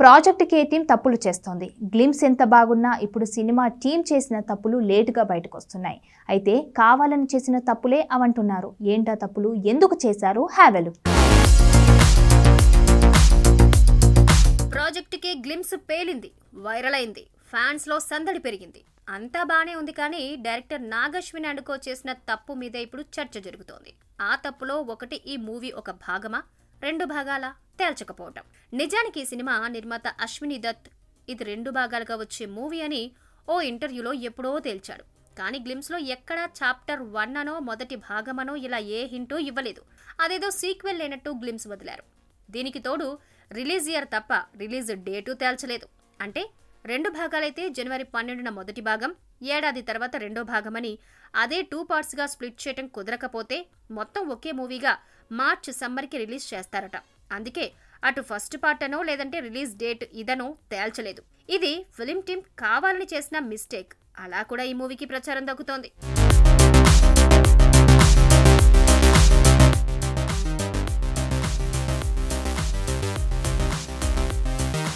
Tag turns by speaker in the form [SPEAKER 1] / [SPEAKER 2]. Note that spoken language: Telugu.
[SPEAKER 1] ప్రాజెక్ట్ కే టీం తప్పులు చేస్తోంది గ్లిమ్స్ ఎంత బాగున్నా ఇప్పుడు సినిమా టీం చేసిన తప్పులు లేటుగా బయటకు వస్తున్నాయి అయితే కావాలని చేసిన తప్పులే అవంటున్నారు ఏంటా తప్పులు ఎందుకు చేశారు హ్యావెలు
[SPEAKER 2] ప్రాజెక్టుకి గ్లిమ్స్ పేలింది వైరల్ అయింది ఫ్యాన్స్ లో సందడి పెరిగింది అంతా బానే ఉంది కానీ డైరెక్టర్ నాగశ్విన్ అండుకో చేసిన తప్పు మీద ఇప్పుడు చర్చ జరుగుతోంది ఆ తప్పులో ఒకటి ఈ మూవీ ఒక భాగమా రెండు భాగాల తేల్చకపోవటం నిజానికి ఈ సినిమా నిర్మాత అశ్విని దత్ ఇది రెండు భాగాలుగా వచ్చే మూవీ అని ఓ ఇంటర్వ్యూలో ఎప్పుడో తేల్చాడు కానీ గ్లిమ్స్లో ఎక్కడా చాప్టర్ వన్ అనో మొదటి భాగమనో ఇలా ఏ హింటూ ఇవ్వలేదు అదేదో సీక్వెల్ లేనట్టు గ్లిమ్స్ వదిలారు దీనికి తోడు రిలీజ్ ఇయర్ తప్ప రిలీజ్ డేటు తేల్చలేదు అంటే రెండు భాగాలైతే జనవరి పన్నెండున మొదటి భాగం ఏడాది తర్వాత రెండో భాగమని అదే టూ పార్ట్స్గా స్ప్లిట్ చేయటం కుదరకపోతే మొత్తం ఒకే మూవీగా మార్చ్ సమ్మర్కి రిలీజ్ చేస్తారట అందుకే అటు ఫస్ట్ పార్ట్ అనో లేదంటే రిలీజ్ డేట్ ఇదనో తేల్చలేదు ఇది ఫిలిం టీం కావాలని చేసిన మిస్టేక్ అలా కూడా ఈ మూవీకి ప్రచారం దక్కుతోంది